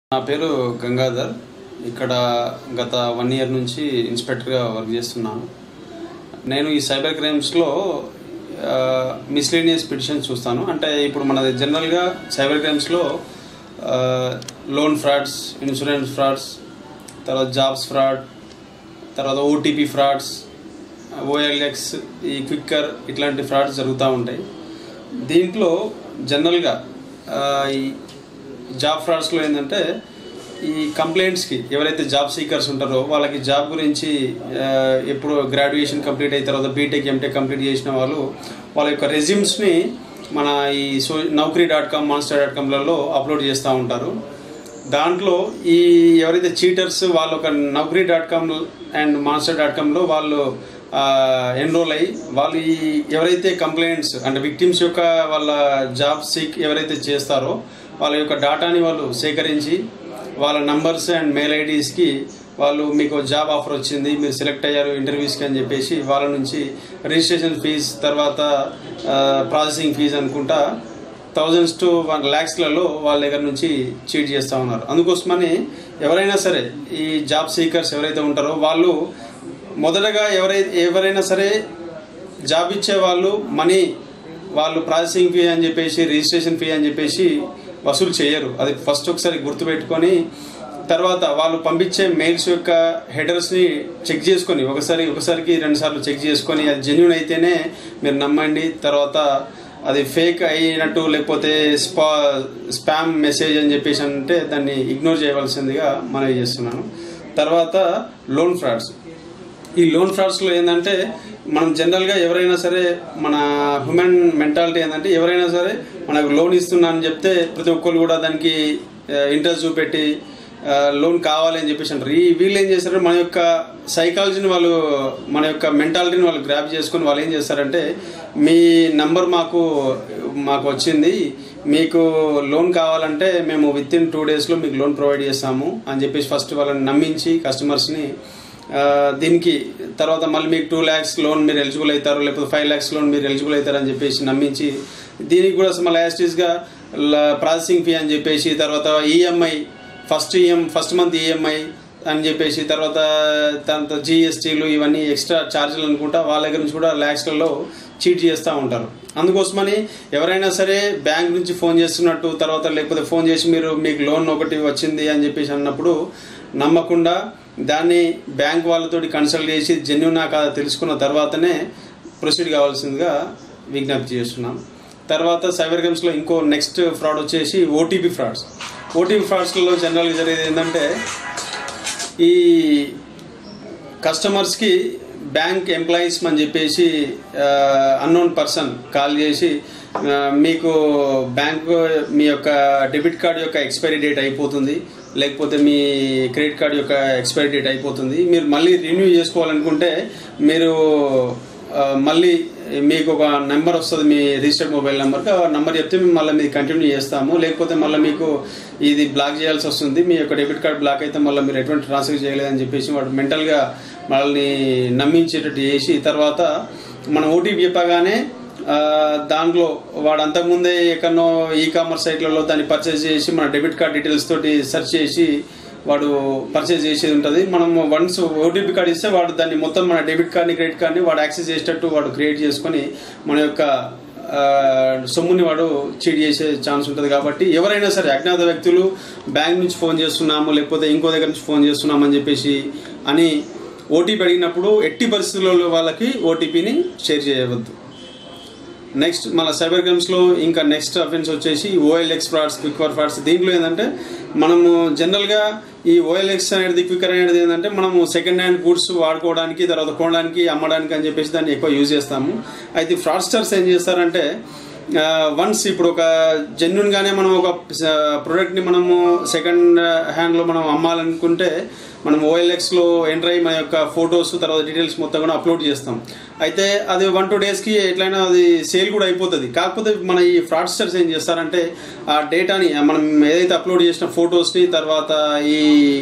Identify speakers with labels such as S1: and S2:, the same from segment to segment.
S1: నా పేరు గంగాధర్ ఇక్కడ గత వన్ ఇయర్ నుంచి ఇన్స్పెక్టర్గా వర్క్ చేస్తున్నాను నేను ఈ సైబర్ క్రైమ్స్లో మిస్లీనియస్ పిటిషన్ చూస్తాను అంటే ఇప్పుడు మన జనరల్గా సైబర్ క్రైమ్స్లో లోన్ ఫ్రాడ్స్ ఇన్సూరెన్స్ ఫ్రాడ్స్ తర్వాత జాబ్స్ ఫ్రాడ్ తర్వాత ఓటీపీ ఫ్రాడ్స్ ఓఎల్ఎక్స్ ఈ క్విక్కర్ ఇట్లాంటి ఫ్రాడ్స్ జరుగుతూ ఉంటాయి దీంట్లో జనరల్గా ఆ, ఈ జాబ్ ఫ్రాడ్స్లో ఏంటంటే ఈ కంప్లైంట్స్కి ఎవరైతే జాబ్ సీకర్స్ ఉంటారో వాళ్ళకి జాబ్ గురించి ఆ, ఎప్పుడు గ్రాడ్యుయేషన్ కంప్లీట్ అయిన తర్వాత బీటెక్ ఎంటెక్ కంప్లీట్ చేసిన వాళ్ళు వాళ్ళ యొక్క రెజ్యూమ్స్ని మన ఈ so Naukri dot com Monster dot కామ్లలో అప్లోడ్ చేస్తూ ఉంటారు దాంట్లో ఈ ఎవరైతే చీటర్స్ వాళ్ళు ఒక Naukri dot com and Monster dot కామ్లో వాళ్ళు ఎన్రోల్ అయ్యి వాళ్ళు ఈ ఎవరైతే కంప్లైంట్స్ అంటే విక్టిమ్స్ యొక్క వాళ్ళ జాబ్ సీక్ ఎవరైతే చేస్తారో వాళ్ళ యొక్క డాటాని వాళ్ళు సేకరించి వాళ్ళ నంబర్స్ అండ్ మెయిల్ ఐడీస్కి వాళ్ళు మీకు జాబ్ ఆఫర్ వచ్చింది మీరు సెలెక్ట్ అయ్యారు ఇంటర్వ్యూస్కి అని చెప్పేసి వాళ్ళ నుంచి రిజిస్ట్రేషన్ ఫీజ్ తర్వాత ప్రాసెసింగ్ ఫీజ్ అనుకుంటా థౌజండ్స్ టు వన్ ల్యాక్స్లలో వాళ్ళ దగ్గర నుంచి చీట్ చేస్తూ ఉన్నారు అందుకోసమని ఎవరైనా సరే ఈ జాబ్ సీకర్స్ ఎవరైతే ఉంటారో వాళ్ళు మొదటగా ఎవరైతే ఎవరైనా సరే జాబ్ ఇచ్చే వాళ్ళు మనీ వాళ్ళు ప్రాసెసింగ్ ఫీ అని చెప్పేసి రిజిస్ట్రేషన్ ఫీ అని చెప్పేసి వసూలు చేయరు అది ఫస్ట్ ఒకసారి గుర్తుపెట్టుకొని తర్వాత వాళ్ళు పంపించే మెయిల్స్ యొక్క హెడర్స్ని చెక్ చేసుకొని ఒకసారి ఒకసారికి రెండు సార్లు చెక్ చేసుకొని అది జెన్యున్ అయితేనే మీరు నమ్మండి తర్వాత అది ఫేక్ అయినట్టు లేకపోతే స్పా స్పామ్ మెసేజ్ అని చెప్పేసి అంటే దాన్ని ఇగ్నోర్ చేయవలసిందిగా మనవి చేస్తున్నాను తర్వాత లోన్ ఫ్రాడ్స్ ఈ లోన్ ఫ్రాడ్స్లో ఏంటంటే మనం జనరల్గా ఎవరైనా సరే మన హ్యూమన్ మెంటాలిటీ ఏంటంటే ఎవరైనా సరే మనకు లోన్ ఇస్తున్నా అని చెప్తే ప్రతి ఒక్కరు కూడా దానికి ఇంట్రెస్ట్ చూపెట్టి ఆ, లోన్ కావాలి అని చెప్పేసి అంటారు ఈ వీళ్ళు ఏం చేస్తారంటే మన యొక్క సైకాలజీని వాళ్ళు మన యొక్క మెంటాలిటీని వాళ్ళు గ్రాప్ చేసుకొని వాళ్ళు ఏం చేస్తారంటే మీ నంబర్ మాకు మాకు వచ్చింది మీకు లోన్ కావాలంటే మేము విత్ ఇన్ టూ డేస్లో మీకు లోన్ ప్రొవైడ్ చేస్తాము అని చెప్పేసి ఫస్ట్ వాళ్ళని నమ్మించి కస్టమర్స్ని ఆ, దీనికి తర్వాత మళ్ళీ మీకు టూ ల్యాక్స్ లోన్ మీరు ఎలిజిబుల్ అవుతారు లేకపోతే ఫైవ్ ల్యాక్స్ లోన్ మీరు ఎలిజిబుల్ అవుతారు అని చెప్పేసి నమ్మించి దీనికి కూడా మళ్ళీ యాస్టీస్గా ప్రాసెసింగ్ ఫీ అని చెప్పేసి తర్వాత EMI first EM first month EMI అని చెప్పేసి తర్వాత తర్వాత జిఎస్టీలు ఇవన్నీ ఎక్స్ట్రా ఛార్జీలు అనుకుంటా వాళ్ళ దగ్గర నుంచి కూడా ల్యాక్స్లలో చీట్ చేస్తూ ఉంటారు అందుకోసమని ఎవరైనా సరే బ్యాంక్ నుంచి ఫోన్ చేస్తున్నట్టు తర్వాత లేకపోతే ఫోన్ చేసి మీరు మీకు లోన్ ఒకటి వచ్చింది అని చెప్పేసి అన్నప్పుడు నమ్మకుండా దాన్ని బ్యాంక్ వాళ్ళతోటి కన్సల్ట్ చేసి జెన్యునా కాదా తెలుసుకున్న తర్వాతనే ప్రొసీడ్ కావాల్సిందిగా విజ్ఞప్తి చేస్తున్నాం తర్వాత సైబర్ గేమ్స్లో ఇంకో నెక్స్ట్ ఫ్రాడ్ వచ్చేసి ఓటీపీ ఫ్రాడ్స్ ఓటీపీ ఫ్రాడ్స్లో జనరల్గా జరిగేది ఏంటంటే ఈ కస్టమర్స్కి బ్యాంక్ ఎంప్లాయీస్ అని చెప్పేసి అన్నోన్ పర్సన్ కాల్ చేసి ఆ, మీకు బ్యాంక్ మీ యొక్క డెబిట్ కార్డ్ యొక్క ఎక్స్పైరీ డేట్ అయిపోతుంది లేకపోతే మీ క్రెడిట్ కార్డ్ యొక్క ఎక్స్పైరీ డేట్ అయిపోతుంది మీరు మళ్ళీ రిన్యూ చేసుకోవాలనుకుంటే మీరు ఆ, మళ్ళీ మీకు ఒక నెంబర్ వస్తుంది మీ రిజిస్టర్డ్ మొబైల్ నెంబర్కి ఆ నెంబర్ చెప్తే మేము మళ్ళీ మీరు కంటిన్యూ చేస్తాము లేకపోతే మళ్ళీ మీకు ఇది బ్లాక్ చేయాల్సి వస్తుంది మీ యొక్క డెబిట్ కార్డ్ బ్లాక్ అయితే మళ్ళీ మీరు ఎటువంటి ట్రాన్స్ఫర్ చేయలేదని చెప్పేసి వాడు మెంటల్గా మనల్ని నమ్మించేటట్టు చేసి తర్వాత మనం ఓటీపీ చెప్పగానే ఆ, దాంట్లో వాడు అంతకుముందే ఎక్కడనో ఈ కామర్స్ సైట్లలో దాన్ని పర్చేజ్ చేసి మన డెబిట్ కార్డ్ డీటెయిల్స్ తోటి సెర్చ్ చేసి వాడు పర్చేజ్ చేసేది ఉంటుంది మనం వన్స్ ఓటీపీ కార్డ్ ఇస్తే వాడు దాన్ని మొత్తం మన డెబిట్ కార్డ్ని క్రెడిట్ కార్డ్ని వాడు యాక్సెస్ చేసేటట్టు వాడు క్రియేట్ చేసుకొని మన యొక్క ఆ, సొమ్ముని వాడు చీట్ చేసే ఛాన్స్ ఉంటుంది కాబట్టి ఎవరైనా సరే అజ్ఞాత వ్యక్తులు బ్యాంక్ నుంచి ఫోన్ చేస్తున్నాము లేకపోతే ఇంకో దగ్గర నుంచి ఫోన్ చేస్తున్నాము అని చెప్పేసి అని ఓటీపీ అడిగినప్పుడు ఎట్టి పరిస్థితుల్లో వాళ్ళకి ఓటీపీని షేర్ చేయవద్దు నెక్స్ట్ మన సైబర్ క్రైమ్స్లో ఇంకా నెక్స్ట్ అఫెన్స్ వచ్చేసి ఓఎల్ఎక్స్ ఫ్రాడ్స్ క్విక్ ఫ్రాడ్స్ దీంట్లో ఏంటంటే మనము జనరల్గా ఈ ఓఎల్ఎక్స్ అనేది క్విక్కర్ అనేది ఏంటంటే మనము సెకండ్ హ్యాండ్ గూడ్స్ వాడుకోవడానికి తర్వాత కొనడానికి అమ్మడానికి అని చెప్పేసి దాన్ని ఎక్కువ యూజ్ చేస్తాము అయితే ఫ్రాడ్స్టర్స్ ఏం చేస్తారంటే వన్స్ ఇప్పుడు ఒక జెన్యున్ గానే మనం ఒక ప్రోడక్ట్ని మనము సెకండ్ హ్యాండ్లో మనం అమ్మాలనుకుంటే మనం ఓఎల్ఎక్స్ లో ఎంటర్ అయ్యి మన యొక్క ఫొటోస్ తర్వాత డీటెయిల్స్ మొత్తం కూడా అప్లోడ్ చేస్తాం అయితే అది వన్ టూ డేస్ కి ఎట్లయినా అది సేల్ కూడా అయిపోతుంది కాకపోతే మన ఈ ఫ్రాడ్స్టర్స్ ఏం చేస్తారంటే ఆ డేటాని మనం ఏదైతే అప్లోడ్ చేసిన ఫొటోస్ ని తర్వాత ఈ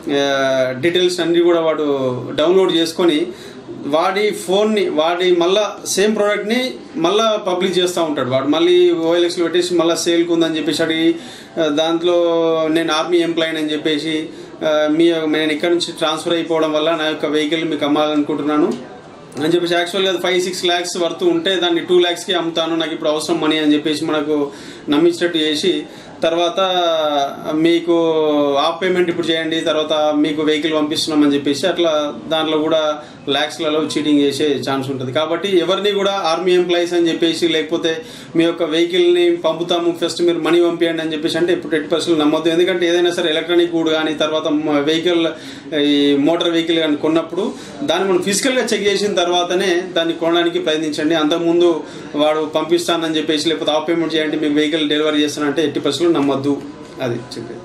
S1: డీటెయిల్స్ అన్నీ కూడా వాడు డౌన్లోడ్ చేసుకొని వాడి ఫోన్ని వాడి మళ్ళా సేమ్ ప్రోడక్ట్ని మళ్ళా పబ్లిష్ చేస్తూ ఉంటాడు వాడు మళ్ళీ ఓఎల్ఎక్స్లో పెట్టేసి మళ్ళీ సేల్కి ఉందని చెప్పేసి అడిగి ఆ, దాంట్లో నేను ఆర్మీ ఎంప్లాయీ అని చెప్పేసి ఆ, మీ నేను ఇక్కడ నుంచి ట్రాన్స్ఫర్ అయిపోవడం వల్ల నా యొక్క వెహికల్ మీకు అమ్మాలనుకుంటున్నాను అని చెప్పేసి యాక్చువల్గా అది ఫైవ్ సిక్స్ ల్యాక్స్ వర్త్ ఉంటే దాన్ని టూ ల్యాక్స్కి అమ్ముతాను నాకు ఇప్పుడు అవసరం మనీ అని చెప్పేసి మనకు నమ్మించినట్టు చేసి తర్వాత మీకు ఆఫ్ పేమెంట్ ఇప్పుడు చేయండి తర్వాత మీకు వెహికల్ పంపిస్తున్నామని చెప్పేసి అట్లా దాంట్లో కూడా ల్యాక్స్లలో చీటింగ్ చేసే ఛాన్స్ ఉంటుంది కాబట్టి ఎవరిని కూడా ఆర్మీ ఎంప్లాయీస్ అని చెప్పేసి లేకపోతే మీ యొక్క వెహికల్ని పంపుతాము ఫస్ట్ మీరు మనీ పంపించండి అని చెప్పేసి అంటే ఇప్పుడు ఎట్టి పర్సెంట్ నమ్మొద్దు ఎందుకంటే ఏదైనా సరే ఎలక్ట్రానిక్ గూడ్ కానీ తర్వాత వెహికల్ ఈ మోటార్ వెహికల్ కానీ కొన్నప్పుడు దాన్ని మనం ఫిజికల్గా చెక్ చేసిన తర్వాతనే దాన్ని కొనడానికి ప్రయత్నించండి అంతకుముందు వాడు పంపిస్తానని చెప్పేసి లేకపోతే ఆఫ్ పేమెంట్ చేయండి మీకు వెహికల్ డెలివరీ చేస్తానంటే ఎట్టి పర్సెంట్ నమ్మొద్దు అది చెప్పేది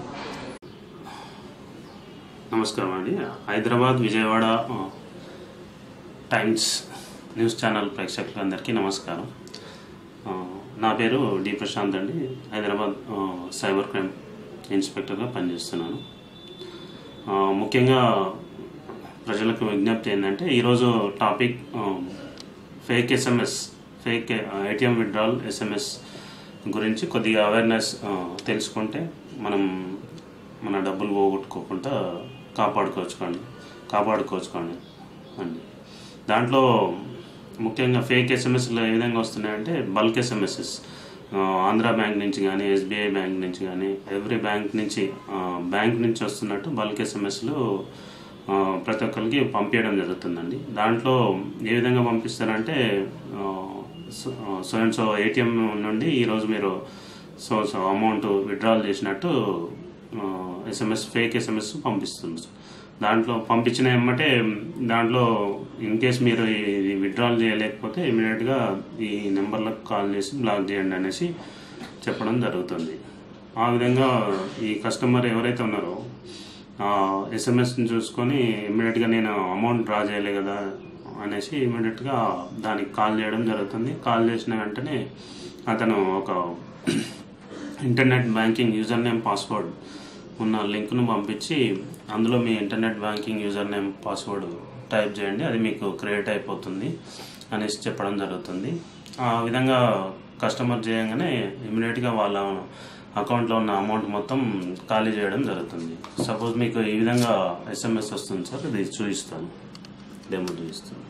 S2: నమస్కారం అండి హైదరాబాద్ విజయవాడ ఆ, టైమ్స్ న్యూస్ ఛానల్ ప్రేక్షకులందరికీ నమస్కారం ఆ, నా పేరు డి ప్రశాంత్ అండి హైదరాబాద్ ఆ, సైబర్ క్రైమ్ ఇన్స్పెక్టర్గా పనిచేస్తున్నాను ఆ, ముఖ్యంగా ప్రజలకు విజ్ఞప్తి ఏంటంటే ఈరోజు టాపిక్ ఆ, fake SMS fake ATM withdrawal SMS గురించి కొద్దిగా అవేర్నెస్ ఆ, తెలుసుకుంటే మనం మన డబ్బులు పోగొట్టుకోకుండా కాపాడుకోవచ్చుకోండి కాపాడుకోవచ్చుకోండి అండి దాంట్లో ముఖ్యంగా ఫేక్ ఎస్ఎంఎస్లు ఏ విధంగా వస్తున్నాయంటే బల్క్ ఎస్ఎంఎస్ఎస్ ఆంధ్ర బ్యాంక్ నుంచి కానీ ఎస్బీఐ బ్యాంక్ నుంచి కానీ ఎవ్రీ బ్యాంక్ నుంచి ఆ, బ్యాంక్ నుంచి వస్తున్నట్టు బల్క్ ఎస్ఎంఎస్లు ఆ, ప్రతి ఒక్కరికి పంపించడం జరుగుతుందండి దాంట్లో ఏ విధంగా పంపిస్తారంటే సో అండ్ సో ఏటీఎం నుండి ఈరోజు మీరు సో సో అమౌంట్ విత్డ్రాల్ చేసినట్టు ఎస్ఎంఎస్ ఫేక్ ఎస్ఎంఎస్ పంపిస్తుంది దాంట్లో పంపించిన ఏమంటే దాంట్లో ఇన్ కేస్ మీరు ఇది విత్డ్రాల్ చేయలేకపోతే ఇమీడియట్గా ఈ నెంబర్లకు కాల్ చేసి బ్లాక్ చేయండి అనేసి చెప్పడం జరుగుతుంది ఆ విధంగా ఈ కస్టమర్ ఎవరైతే ఉన్నారో ఎస్ఎంఎస్ని చూసుకొని ఇమ్మీడియట్గా నేను అమౌంట్ డ్రా చేయలే కదా అనేసి ఇమ్మీడియట్గా దానికి కాల్ చేయడం జరుగుతుంది కాల్ చేసిన వెంటనే అతను ఒక internet banking user name password ఉన్న లింక్ను పంపించి అందులో మీ internet banking user name password type చేయండి అది మీకు క్రియేట్ అయిపోతుంది అనేసి చెప్పడం జరుగుతుంది ఆ విధంగా కస్టమర్ చేయగానే ఇమీడియట్గా వాళ్ళ అకౌంట్లో ఉన్న అమౌంట్ మొత్తం ఖాళీ చేయడం జరుగుతుంది సపోజ్ మీకు ఈ విధంగా ఎస్ఎంఎస్ వస్తుంది సార్ ఇది చూపిస్తాను డెమో చూపిస్తాను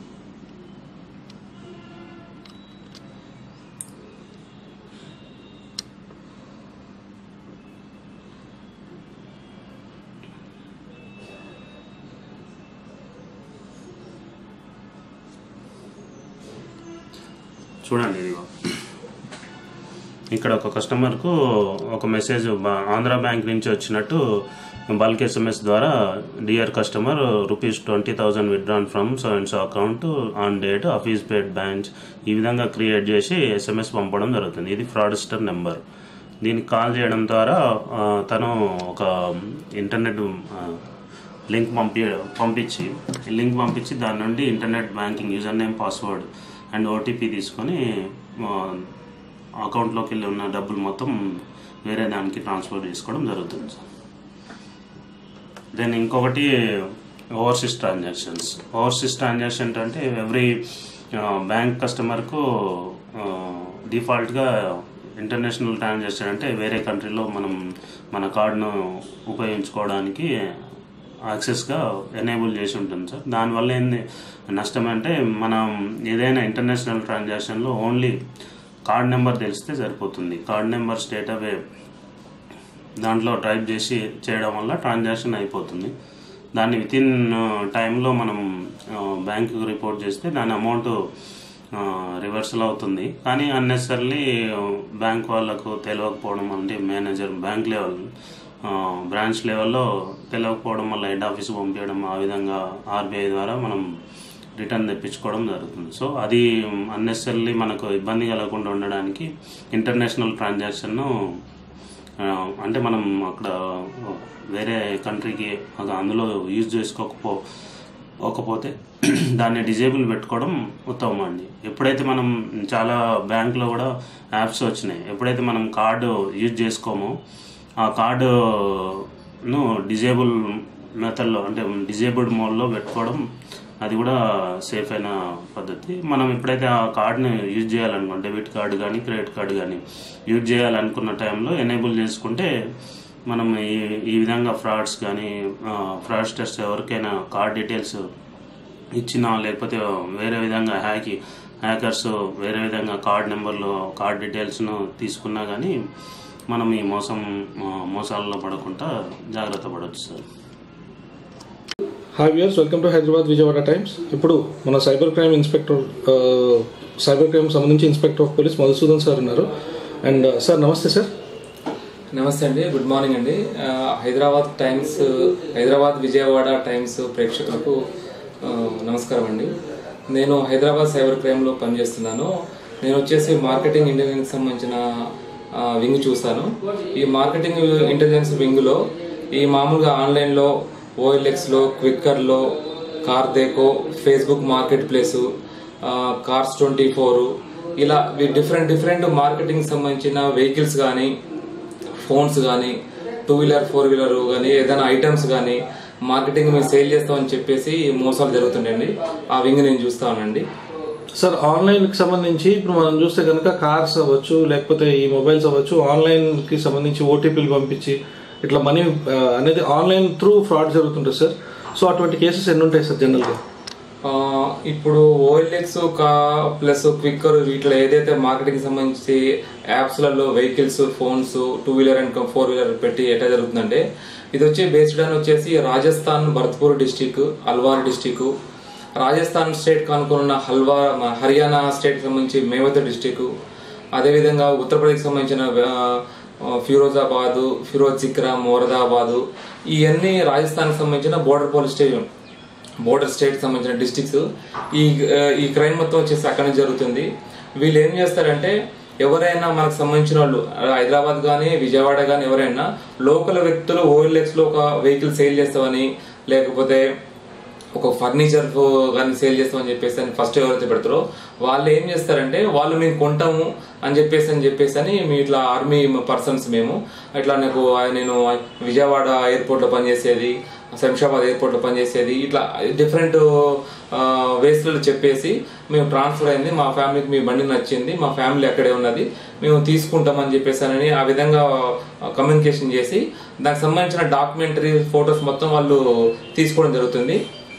S2: చూడండి ఇదిగో ఇక్కడ ఒక కస్టమర్కు ఒక మెసేజ్ బా- ఆంధ్ర బ్యాంక్ నుంచి వచ్చినట్టు బల్క్ ఎస్ఎంఎస్ ద్వారా dear customer rupees twenty thousand withdrawn from so and so account on date office paid branch ఈ విధంగా క్రియేట్ చేసి ఎస్ఎంఎస్ పంపడం జరుగుతుంది ఇది ఫ్రాడ్స్టర్ నెంబర్ దీనికి కాల్ చేయడం ద్వారా ఆ, తను ఒక ఇంటర్నెట్ ఆ, లింక్ పంపి పంపించి లింక్ పంపించి దాని నుండి internet banking user name password and OTP తీసుకొని ఆ, అకౌంట్లోకి వెళ్ళి ఉన్న డబ్బులు మొత్తం వేరే దానికి ట్రాన్స్ఫర్ చేసుకోవడం జరుగుతుంది సార్ దెన్ ఇంకొకటి ఓవర్సీస్ ట్రాన్సాక్షన్స్ ఓవర్సీస్ ట్రాన్సాక్షన్ అంటే ఎవ్రీ బ్యాంక్ కస్టమర్కు డిఫాల్ట్గా ఇంటర్నేషనల్ ట్రాన్సాక్షన్ అంటే వేరే కంట్రీలో మనం మన కార్డును ఉపయోగించుకోవడానికి యాక్సెస్గా ఎనేబుల్ చేసి ఉంటుంది సార్ దానివల్ల ఏంది నష్టం అంటే మనం ఏదైనా ఇంటర్నేషనల్ ట్రాన్సాక్షన్లో ఓన్లీ కార్డ్ నెంబర్ తెలిస్తే సరిపోతుంది కార్డ్ నెంబర్ స్టేట్ అవే దాంట్లో టైప్ చేసి చేయడం వల్ల ట్రాన్సాక్షన్ అయిపోతుంది దాన్ని విత్ ఇన్ టైంలో మనం బ్యాంకుకి రిపోర్ట్ చేస్తే దాని అమౌంట్ రివర్సల్ అవుతుంది కానీ అన్నెసర్లీ బ్యాంక్ వాళ్ళకు తెలియకపోవడం అంటే మేనేజర్ బ్యాంక్ లెవెల్ బ్రాంచ్ లెవెల్లో తెలియకపోవడం వల్ల హెడ్ ఆఫీస్ పంపించడం ఆ విధంగా ఆర్బీఐ ద్వారా మనం రిటర్న్ తెప్పించుకోవడం జరుగుతుంది సో అది అన్నెసర్లీ మనకు ఇబ్బంది కలగకుండా ఉండడానికి ఇంటర్నేషనల్ ట్రాన్సాక్షన్ను ఆ, అంటే మనం అక్కడ వేరే కంట్రీకి అది అందులో యూజ్ చేసుకోకపో పోకపోతే దాన్ని డిజేబుల్ పెట్టుకోవడం ఉత్తమం అండి ఎప్పుడైతే మనం చాలా బ్యాంకులో కూడా యాప్స్ వచ్చినాయి ఎప్పుడైతే మనం కార్డు యూజ్ చేసుకోమో ఆ కార్డును డిజేబుల్ మెథడ్లో అంటే డిజేబుల్డ్ మోడ్లో పెట్టుకోవడం అది కూడా సేఫ్ అయిన పద్ధతి మనం ఎప్పుడైతే ఆ కార్డ్ని యూజ్ చేయాలనుకో డెబిట్ కార్డు కానీ క్రెడిట్ కార్డు కానీ యూజ్ చేయాలనుకున్న టైంలో ఎనేబుల్ చేసుకుంటే మనం ఈ ఈ విధంగా ఫ్రాడ్స్ కానీ ఫ్రాడ్స్టర్స్ ఎవరికైనా కార్డ్ డీటెయిల్స్ ఇచ్చినా లేకపోతే వేరే విధంగా హ్యాకి హ్యాకర్స్ వేరే విధంగా కార్డ్ నెంబర్లు కార్డ్ డీటెయిల్స్ను తీసుకున్నా కానీ మనం ఈ మోసం ఆ, మోసాలలో పడకుండా జాగ్రత్త పడవచ్చు sir
S3: hi viewers welcome to Hyderabad Vijayawada times ఇప్పుడు మన సైబర్ క్రైమ్ ఇన్స్పెక్టర్ ఆ, సైబర్ క్రైమ్ సంబంధించి inspector of police Madhusudan sir ఉన్నారు అండ్ సార్ నమస్తే సార్
S4: నమస్తే అండి గుడ్ మార్నింగ్ అండి ఆ, హైదరాబాద్ టైమ్స్ హైదరాబాద్ విజయవాడ టైమ్స్ ప్రేక్షకులకు ఆ, నమస్కారం అండి నేను హైదరాబాద్ సైబర్ క్రైమ్లో పనిచేస్తున్నాను నేను వచ్చేసి మార్కెటింగ్ ఇంటెలిజెన్స్ సంబంధించిన ఆ, వింగ్ చూస్తాను ఈ మార్కెటింగ్ ఇంటెలిజెన్స్ వింగ్లో ఈ మామూలుగా ఆన్లైన్లో ఓఎల్ఎక్స్లో క్విక్కర్లో CarDekho Facebook market place cars twenty four ఇలా డిఫరెంట్ డిఫరెంట్ మార్కెటింగ్ సంబంధించిన వెహికల్స్ కానీ ఫోన్స్ కానీ టూ వీలర్ ఫోర్ వీలర్ కానీ ఏదైనా ఐటమ్స్ కానీ మార్కెటింగ్ మేము సేల్ చేస్తామని చెప్పేసి మోసాలు జరుగుతుండండి ఆ వింగ్ నేను చూస్తానండి
S3: సార్ ఆన్లైన్కి సంబంధించి ఇప్పుడు మనం చూస్తే కనుక కార్స్ అవ్వచ్చు లేకపోతే ఈ మొబైల్స్ అవ్వచ్చు ఆన్లైన్కి సంబంధించి ఓటీపీలు పంపించి ఇట్లా మనీ ఆ, అనేది ఆన్లైన్ త్రూ ఫ్రాడ్ జరుగుతుంటుంది సార్ సో అటువంటి కేసెస్ ఎన్ని ఉంటాయి సార్ జనరల్గా
S4: ఆ, ఇప్పుడు ఓఎల్ఎక్స్ కా ప్లస్ క్విక్కర్ వీటిలో ఏదైతే మార్కెటింగ్ సంబంధించి యాప్స్లలో vehicles phones two wheeler and four wheeler పెట్టి ఎట్లా జరుగుతుందంటే ఇది వచ్చి బేస్డ్ అని వచ్చేసి Rajasthan Bharatpur district Alwar district Rajasthan state కానుకున్న హల్వా హర్యానా స్టేట్ సంబంధించి మేవత డిస్టిక్ అదేవిధంగా ఉత్తరప్రదేశ్ సంబంధించిన ఆ, ఫిరోజాబాద్ ఫిరోజ్ సిక్రా మోరదాబాద్ ఇవన్నీ రాజస్థాన్ సంబంధించిన border police station border state సంబంధించిన డిస్టిక్స్ ఈ ఆ, ఈ క్రైమ్ మొత్తం వచ్చేసి అక్కడ నుంచి జరుగుతుంది వీళ్ళు ఏం చేస్తారంటే ఎవరైనా మనకు సంబంధించిన వాళ్ళు ఆ, హైదరాబాద్ కానీ విజయవాడ కానీ ఎవరైనా లోకల్ వ్యక్తులు ఓఎల్ఎక్స్ లో ఒక వెహికల్ సేల్ చేస్తామని లేకపోతే ఒక ఫర్నిచర్ కానీ సేల్ చేస్తామని చెప్పేసి అని ఫస్ట్ ఎవరైతే పెడతారో వాళ్ళు ఏం చేస్తారంటే వాళ్ళు మేము కొంటాము అని చెప్పేసి అని చెప్పేసి అని మీ ఇట్లా ఆర్మీ పర్సన్స్ మేము ఇట్లా నాకు నేను విజయవాడ ఎయిర్పోర్ట్ లో పనిచేసేది శంషాబాద్ ఎయిర్పోర్ట్ లో పనిచేసేది ఇట్లా డిఫరెంట్ వేస్లలో చెప్పేసి మేము ట్రాన్స్ఫర్ అయింది మా ఫ్యామిలీకి మీ బండి నచ్చింది మా ఫ్యామిలీ అక్కడే ఉన్నది మేము తీసుకుంటామని చెప్పేసి అని ఆ విధంగా కమ్యూనికేషన్ చేసి దానికి సంబంధించిన డాక్యుమెంటరీ ఫొటోస్ మొత్తం వాళ్ళు తీసుకోవడం జరుగుతుంది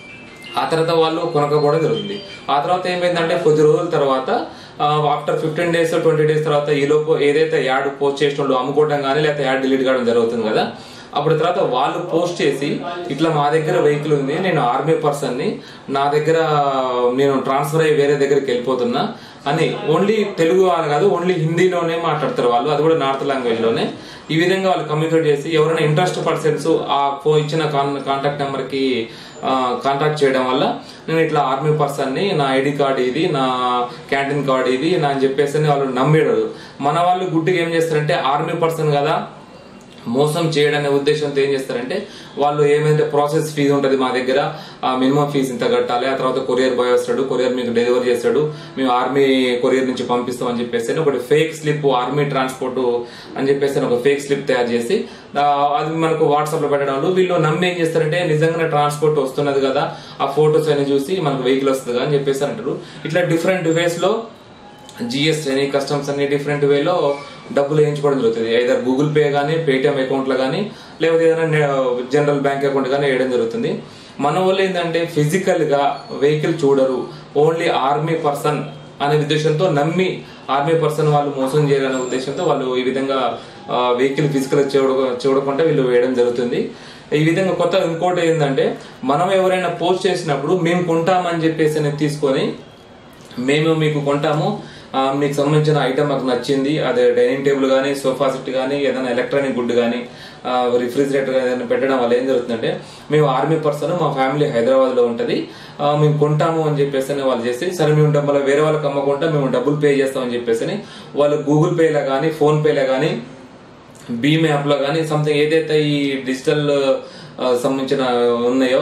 S4: ఆ తర్వాత వాళ్ళు కొనకపోవడం జరుగుతుంది ఆ తర్వాత ఏమైందంటే కొద్ది రోజుల తర్వాత after fifteen days twenty days తర్వాత ఈ లోపు ఏదైతే యాడ్ పోస్ట్ చేసిన వాళ్ళు అమ్ముకోవడం కానీ లేకపోతే యాడ్ డిలీట్ కావడం జరుగుతుంది కదా అప్పుడు తర్వాత వాళ్ళు పోస్ట్ చేసి ఇట్లా మా దగ్గర వెహికల్ ఉంది నేను ఆర్మీ పర్సన్ ని నా దగ్గర నేను ట్రాన్స్ఫర్ అయ్యి వేరే దగ్గరికి వెళ్ళిపోతున్నా అని ఓన్లీ తెలుగు వాళ్ళు కాదు ఓన్లీ హిందీలోనే మాట్లాడతారు వాళ్ళు అది కూడా నార్త్ లాంగ్వేజ్ లోనే ఈ విధంగా వాళ్ళు కమ్యూనికేట్ చేసి ఎవరైనా ఇంట్రెస్ట్ పర్సన్స్ ఆ ఫోన్ ఇచ్చిన కాంటాక్ట్ నెంబర్ కి కాంటాక్ట్ చేయడం వల్ల నేను ఇట్లా ఆర్మీ పర్సన్ ని నా ఐడి కార్డ్ ఇది నా క్యాంటీన్ కార్డ్ ఇది నా అని చెప్పేసి అని వాళ్ళు నమ్మేడు మన వాళ్ళు గుడ్డిగా ఏం చేస్తారంటే ఆర్మీ పర్సన్ కదా మోసం చేయడనే ఉద్దేశంతో ఏం చేస్తారంటే వాళ్ళు ఏమైతే ప్రాసెస్ ఫీజు ఉంటుంది మా దగ్గర ఆ మినిమం ఫీజు ఇంత కట్టాలి ఆ తర్వాత కొరియర్ బాయ్ వస్తాడు కొరియర్ మీకు డెలివరీ చేస్తాడు మేము ఆర్మీ కొరియర్ నుంచి పంపిస్తాం అని చెప్పేసి అని ఒకటి ఫేక్ స్లిప్ ఆర్మీ ట్రాన్స్పోర్ట్ అని చెప్పేసి అని ఒక ఫేక్ స్లిప్ తయారు చేసి ఆ, అది మనకు వాట్సాప్ లో పెట్టడం వల్ల వీళ్ళు నమ్మి ఏం చేస్తారంటే నిజంగానే ట్రాన్స్పోర్ట్ వస్తున్నది కదా ఆ ఫొటోస్ అన్ని చూసి మనకు వెహికల్ వస్తుంది కదా అని చెప్పేసి అంటారు ఇట్లా డిఫరెంట్ వేస్ లో జిఎస్టీ అని కస్టమ్స్ అన్ని డిఫరెంట్ వేలో డబ్బులు వేయించుకోవడం జరుగుతుంది ఐదర్ గూగుల్ పే కానీ పేటిఎం అకౌంట్లో కానీ లేకపోతే ఏదైనా జనరల్ బ్యాంక్ అకౌంట్ కానీ వేయడం జరుగుతుంది మన వాళ్ళు ఏంటంటే ఫిజికల్ గా వెహికల్ చూడరు ఓన్లీ ఆర్మీ పర్సన్ అనే ఉద్దేశంతో నమ్మి ఆర్మీ పర్సన్ వాళ్ళు మోసం చేయాలనే ఉద్దేశంతో వాళ్ళు ఈ విధంగా వెహికల్ ఫిజికల్ చూడ చూడకుండా వీళ్ళు వేయడం జరుగుతుంది ఈ విధంగా కొత్త ఇంకోటి ఏంటంటే మనం ఎవరైనా పోస్ట్ చేసినప్పుడు మేము కొంటామని చెప్పేసి అనేది తీసుకొని మేము మీకు కొంటాము ఆ, మీకు సంబంధించిన ఐటమ్ మాకు నచ్చింది అదే డైనింగ్ టేబుల్ కానీ సోఫా సెట్ కానీ ఏదైనా ఎలక్ట్రానిక్ గుడ్ కానీ రిఫ్రిజిరేటర్ ఏదైనా పెట్టడం వల్ల ఏం జరుగుతుందంటే మేము ఆర్మీ పర్సన్ మా ఫ్యామిలీ హైదరాబాద్ లో ఉంటది ఆ, మేము కొంటాము అని చెప్పేసి అని వాళ్ళు చేసి సరే మేము డబ్బులు వేరే వాళ్ళకి అమ్మకుండా మేము డబ్బులు పే చేస్తామని చెప్పేసి అని వాళ్ళు గూగుల్ పేలో కానీ ఫోన్ పేలో కానీ భీమ్ యాప్ లో కానీ సంథింగ్ ఏదైతే ఈ డిజిటల్ ఆ, సంబంధించిన ఉన్నాయో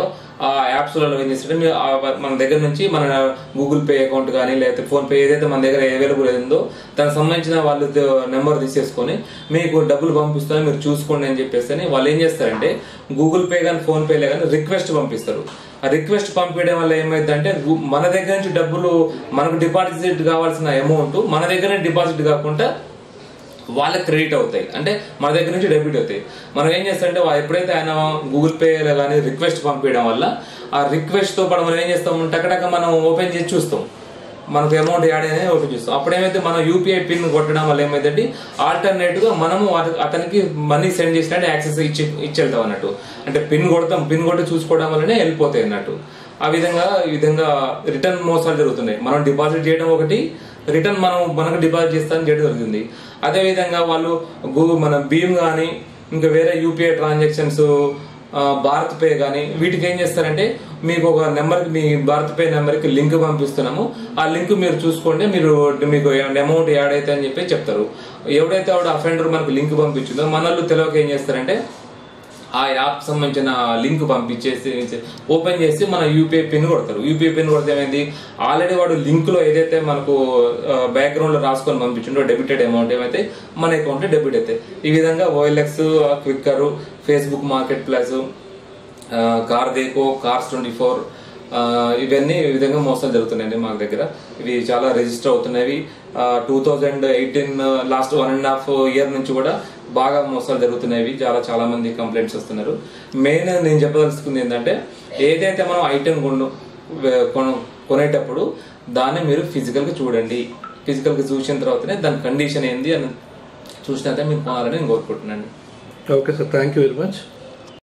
S4: ఆ యాప్స్లలో ఏం చేస్తుంటే మీరు ఆ మన దగ్గర నుంచి మన గూగుల్ పే అకౌంట్ కానీ లేకపోతే ఫోన్ పే ఏదైతే మన దగ్గర అవైలబుల్ ఉందో దానికి సంబంధించిన వాళ్ళు నెంబర్ తీసేసుకొని మీకు డబ్బులు పంపిస్తారని మీరు చూసుకోండి అని చెప్పేసి అని వాళ్ళు ఏం చేస్తారంటే గూగుల్ పే కానీ ఫోన్ పేలే కానీ రిక్వెస్ట్ పంపిస్తారు ఆ రిక్వెస్ట్ పంపించడం వల్ల ఏమైందంటే గు- మన దగ్గర నుంచి డబ్బులు మనకు డిపాజిట్ కావాల్సిన అమౌంట్ మన దగ్గర డిపాజిట్ కాకుండా వాళ్ళకి క్రెడిట్ అవుతాయి అంటే మన దగ్గర నుంచి డెబిట్ అవుతాయి మనం ఏం చేస్తామంటే వా- ఎప్పుడైతే ఆయన గూగుల్ పేలో కానీ రిక్వెస్ట్ పంపించడం వల్ల ఆ రిక్వెస్ట్ తో పాటు మనం ఏం చేస్తాం టక్కడక్క మనం ఓపెన్ చేసి చూస్తాం మనకు అమౌంట్ యాడ్ అనేది ఓపెన్ చేస్తాం అప్పుడు ఏమైతే మనం యూపీఐ పిన్ కొట్టడం వల్ల ఏమైందంటే ఆల్టర్నేట్ గా మనము అత- అతనికి మనీ సెండ్ చేసినట్టు యాక్సెస్ ఇచ్చి ఇచ్చేళ్తాం అన్నట్టు అంటే పిన్ కొడతాం పిన్ కొట్టి చూసుకోవడం వల్లనే వెళ్ళిపోతాయి అన్నట్టు ఆ విధంగా ఈ విధంగా రిటర్న్ మోసాలు జరుగుతున్నాయి మనం డిపాజిట్ చేయడం ఒకటి రిటర్న్ మనం మనకు డిపాజిట్ చేస్తామని చేయడం జరుగుతుంది అదే విధంగా వాళ్ళు గూగుల్ మన భీమ్ కానీ ఇంకా వేరే యూపీఐ ట్రాన్సాక్షన్స్ భారత్ పే కానీ వీటికి ఏం చేస్తారంటే మీకు ఒక నెంబర్కి మీ భారత్ పే నెంబర్కి లింక్ పంపిస్తున్నాము ఆ లింక్ మీరు చూసుకోండి మీరు మీకు అమౌంట్ యాడ్ అయితే అని చెప్పి చెప్తారు ఎవడైతే ఆవిడ అఫెండర్ మనకు లింక్ పంపించిందో మనల్ని తెలియక ఏం చేస్తారంటే ఆ యాప్ సంబంధించిన లింక్ పంపించేసి ఓపెన్ చేసి మన యూపీఐ పిన్ కొడతారు యూపీఐ పిన్ కొడితే ఏమైంది ఆల్రెడీ వాడు లింక్ లో ఏదైతే మనకు బ్యాక్గ్రౌండ్ లో రాసుకొని పంపించిండో డెబిటెడ్ అమౌంట్ ఏమైతే మన అకౌంట్ డెబిట్ అవుతాయి ఈ విధంగా OLX Quikr Facebook market plus CarDekho cars twenty four ఇవన్నీ ఈ విధంగా మోసాలు జరుగుతున్నాయండి మా దగ్గర ఇవి చాలా రిజిస్టర్ అవుతున్నవి two thousand eighteen last one and half year నుంచి కూడా బాగా మోసాలు జరుగుతున్నాయి చాలా చాలా మంది కంప్లైంట్స్ వస్తున్నారు మెయిన్ నేను చెప్పదలుచుకుంది ఏంటంటే ఏదైతే మనం ఐటెం కొను కొను- కొనేటప్పుడు దాన్ని మీరు ఫిజికల్గా చూడండి ఫిజికల్గా చూసిన తర్వాతనే దాని కండిషన్ ఏంది అని చూసినాక మీరు కొనాలని నేను కోరుకుంటున్నాను
S3: okay sir thank you very much